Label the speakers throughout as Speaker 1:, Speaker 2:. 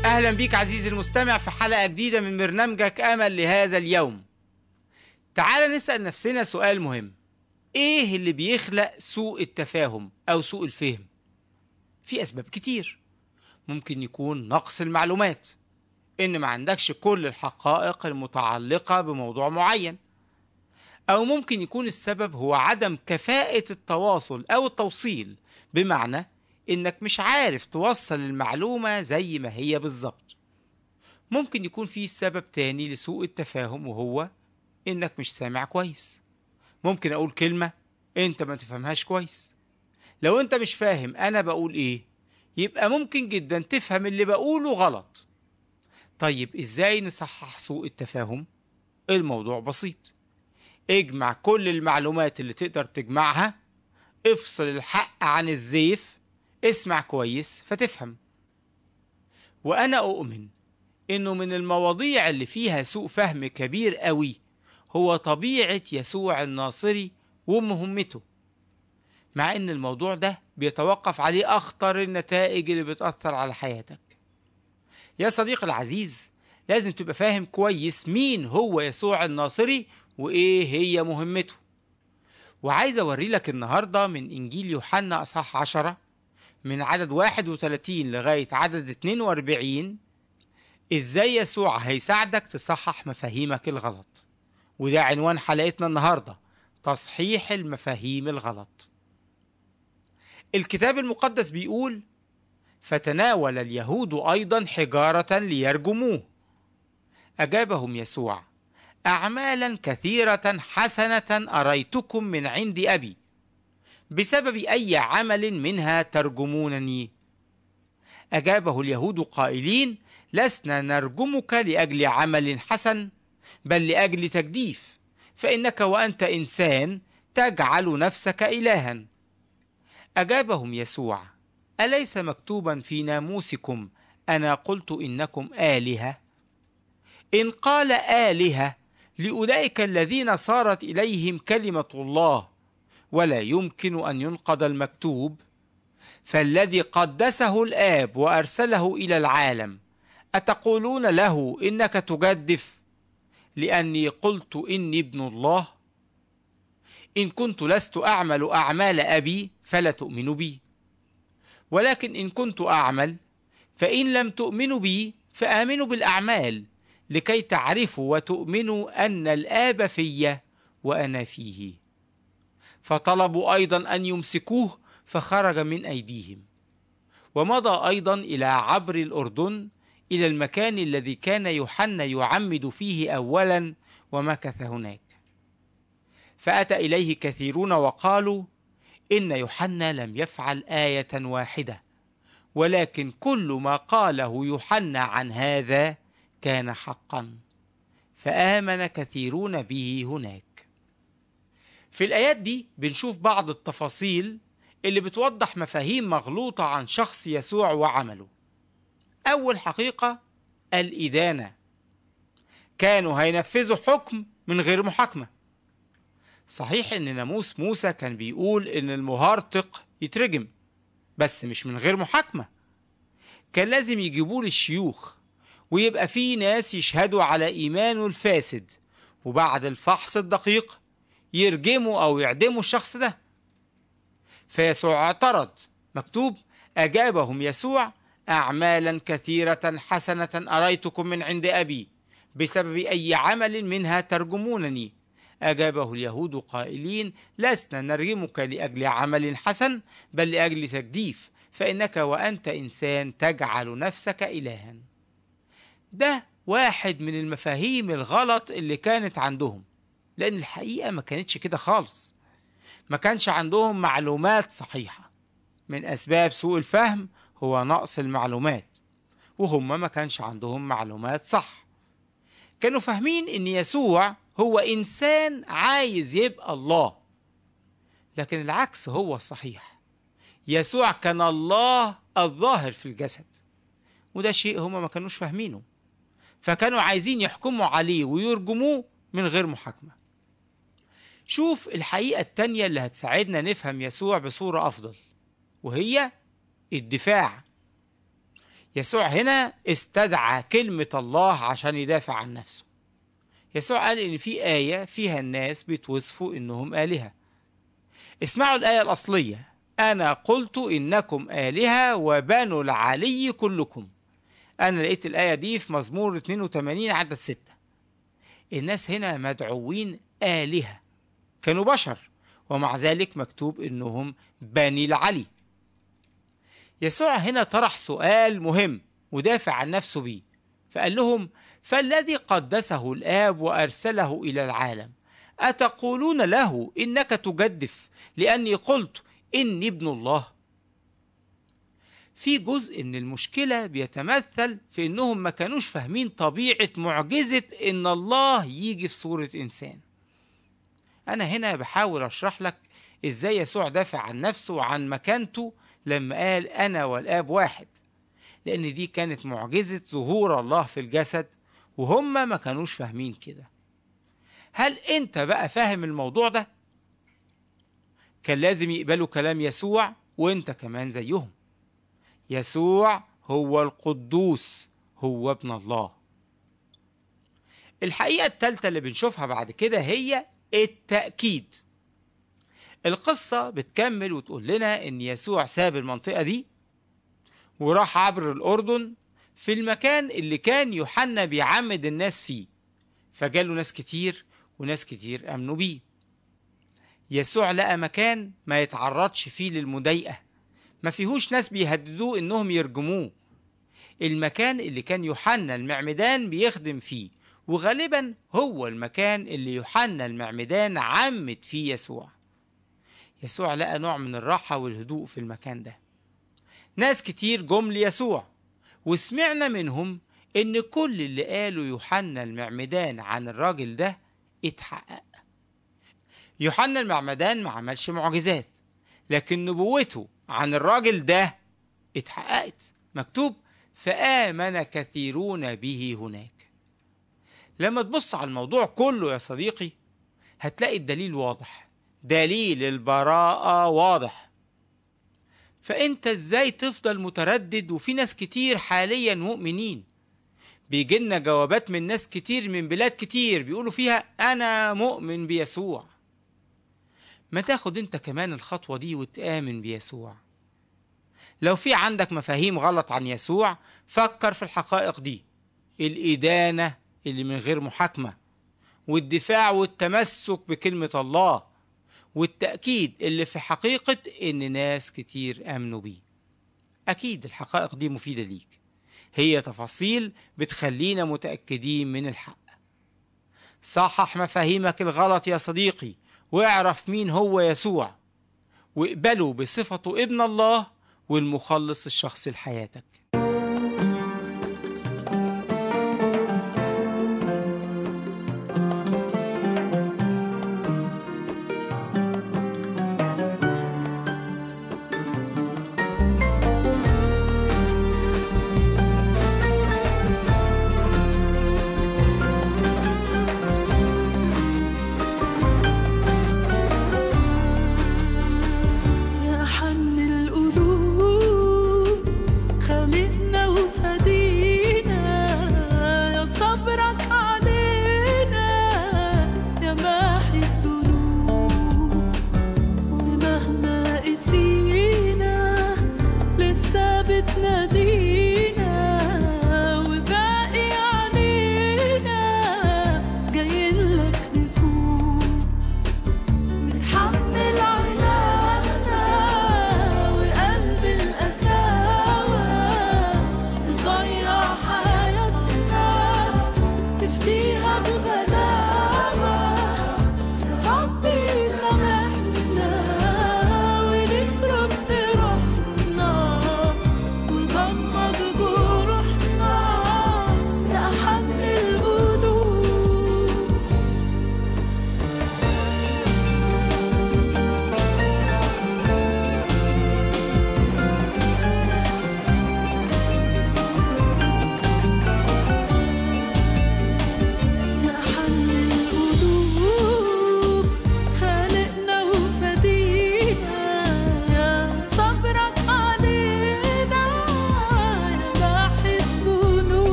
Speaker 1: أهلا بيك عزيزي المستمع في حلقة جديدة من برنامجك أمل لهذا اليوم تعال نسأل نفسنا سؤال مهم إيه اللي بيخلق سوء التفاهم أو سوء الفهم؟ في أسباب كتير ممكن يكون نقص المعلومات إن ما عندكش كل الحقائق المتعلقة بموضوع معين أو ممكن يكون السبب هو عدم كفاءة التواصل أو التوصيل بمعنى إنك مش عارف توصل المعلومة زي ما هي بالظبط ممكن يكون في سبب تاني لسوء التفاهم وهو إنك مش سامع كويس ممكن أقول كلمة أنت ما تفهمهاش كويس لو أنت مش فاهم أنا بقول إيه يبقى ممكن جدا تفهم اللي بقوله غلط طيب إزاي نصحح سوء التفاهم؟ الموضوع بسيط اجمع كل المعلومات اللي تقدر تجمعها افصل الحق عن الزيف اسمع كويس فتفهم وأنا أؤمن إنه من المواضيع اللي فيها سوء فهم كبير قوي هو طبيعة يسوع الناصري ومهمته مع إن الموضوع ده بيتوقف عليه أخطر النتائج اللي بتأثر على حياتك يا صديقي العزيز لازم تبقى فاهم كويس مين هو يسوع الناصري وإيه هي مهمته وعايز أوري لك النهاردة من إنجيل يوحنا أصحاح عشرة من عدد 31 لغاية عدد 42 إزاي يسوع هيساعدك تصحح مفاهيمك الغلط وده عنوان حلقتنا النهاردة تصحيح المفاهيم الغلط الكتاب المقدس بيقول فتناول اليهود أيضا حجارة ليرجموه أجابهم يسوع أعمالا كثيرة حسنة أريتكم من عند أبي بسبب أي عمل منها ترجمونني أجابه اليهود قائلين لسنا نرجمك لأجل عمل حسن بل لأجل تجديف فإنك وأنت إنسان تجعل نفسك إلها أجابهم يسوع أليس مكتوبا في ناموسكم أنا قلت إنكم آلهة إن قال آلهة لأولئك الذين صارت إليهم كلمة الله ولا يمكن أن ينقض المكتوب فالذي قدسه الآب وأرسله إلى العالم أتقولون له إنك تجدف لأني قلت إني ابن الله إن كنت لست أعمل أعمال أبي فلا تؤمنوا بي ولكن إن كنت أعمل فإن لم تؤمنوا بي فآمنوا بالأعمال لكي تعرفوا وتؤمنوا أن الآب في وأنا فيه فطلبوا أيضا أن يمسكوه فخرج من أيديهم ومضى أيضا إلى عبر الأردن إلى المكان الذي كان يوحنا يعمد فيه أولا ومكث هناك فأتى إليه كثيرون وقالوا إن يوحنا لم يفعل آية واحدة ولكن كل ما قاله يوحنا عن هذا كان حقا فآمن كثيرون به هناك في الآيات دي بنشوف بعض التفاصيل اللي بتوضح مفاهيم مغلوطة عن شخص يسوع وعمله أول حقيقة الإدانة كانوا هينفذوا حكم من غير محاكمة صحيح إن ناموس موسى كان بيقول إن المهارتق يترجم بس مش من غير محاكمة كان لازم يجيبوا الشيوخ ويبقى في ناس يشهدوا على إيمانه الفاسد وبعد الفحص الدقيق يرجموا أو يعدموا الشخص ده فيسوع اعترض مكتوب أجابهم يسوع أعمالا كثيرة حسنة أريتكم من عند أبي بسبب أي عمل منها ترجمونني أجابه اليهود قائلين لسنا نرجمك لأجل عمل حسن بل لأجل تجديف فإنك وأنت إنسان تجعل نفسك إلها ده واحد من المفاهيم الغلط اللي كانت عندهم لأن الحقيقة ما كانتش كده خالص ما كانش عندهم معلومات صحيحة من أسباب سوء الفهم هو نقص المعلومات وهم ما كانش عندهم معلومات صح كانوا فاهمين ان يسوع هو انسان عايز يبقى الله لكن العكس هو الصحيح يسوع كان الله الظاهر في الجسد وده شيء هم ما كانوش فاهمينه فكانوا عايزين يحكموا عليه ويرجموه من غير محاكمة شوف الحقيقة التانية اللي هتساعدنا نفهم يسوع بصورة أفضل وهي الدفاع يسوع هنا استدعى كلمة الله عشان يدافع عن نفسه يسوع قال إن في آية فيها الناس بيتوصفوا إنهم آلهة اسمعوا الآية الأصلية أنا قلت إنكم آلهة وبنو العلي كلكم أنا لقيت الآية دي في مزمور 82 عدد 6 الناس هنا مدعوين آلهة كانوا بشر ومع ذلك مكتوب إنهم بني العلي يسوع هنا طرح سؤال مهم ودافع عن نفسه بيه فقال لهم فالذي قدسه الآب وأرسله إلى العالم أتقولون له إنك تجدف لأني قلت إني ابن الله في جزء من المشكلة بيتمثل في إنهم ما كانوش فاهمين طبيعة معجزة إن الله يجي في صورة إنسان أنا هنا بحاول أشرح لك إزاي يسوع دافع عن نفسه وعن مكانته لما قال أنا والآب واحد لأن دي كانت معجزة ظهور الله في الجسد وهم ما كانوش فاهمين كده هل أنت بقى فاهم الموضوع ده؟ كان لازم يقبلوا كلام يسوع وأنت كمان زيهم يسوع هو القدوس هو ابن الله الحقيقة التالتة اللي بنشوفها بعد كده هي التأكيد القصة بتكمل وتقول لنا إن يسوع ساب المنطقة دي وراح عبر الأردن في المكان اللي كان يوحنا بيعمد الناس فيه فجاله ناس كتير وناس كتير آمنوا بيه يسوع لقى مكان ما يتعرضش فيه للمضايقة ما فيهوش ناس بيهددوه إنهم يرجموه المكان اللي كان يوحنا المعمدان بيخدم فيه وغالبا هو المكان اللي يوحنا المعمدان عمد فيه يسوع يسوع لقى نوع من الراحة والهدوء في المكان ده ناس كتير جم ليسوع وسمعنا منهم إن كل اللي قاله يوحنا المعمدان عن الراجل ده اتحقق يوحنا المعمدان ما عملش معجزات لكن نبوته عن الراجل ده اتحققت مكتوب فآمن كثيرون به هناك لما تبص على الموضوع كله يا صديقي هتلاقي الدليل واضح دليل البراءة واضح فأنت ازاي تفضل متردد وفي ناس كتير حاليا مؤمنين بيجيلنا جوابات من ناس كتير من بلاد كتير بيقولوا فيها أنا مؤمن بيسوع ما تاخد انت كمان الخطوة دي وتآمن بيسوع لو في عندك مفاهيم غلط عن يسوع فكر في الحقائق دي الإدانة اللي من غير محاكمة والدفاع والتمسك بكلمة الله والتأكيد اللي في حقيقة إن ناس كتير آمنوا بيه أكيد الحقائق دي مفيدة ليك هي تفاصيل بتخلينا متأكدين من الحق صحح مفاهيمك الغلط يا صديقي واعرف مين هو يسوع واقبله بصفته ابن الله والمخلص الشخصي لحياتك
Speaker 2: يا حن القلوب خلي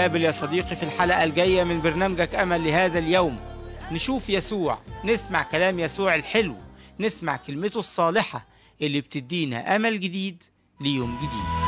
Speaker 1: نتقابل يا صديقي في الحلقة الجاية من برنامجك أمل لهذا اليوم نشوف يسوع نسمع كلام يسوع الحلو نسمع كلمته الصالحة اللي بتدينا أمل جديد ليوم جديد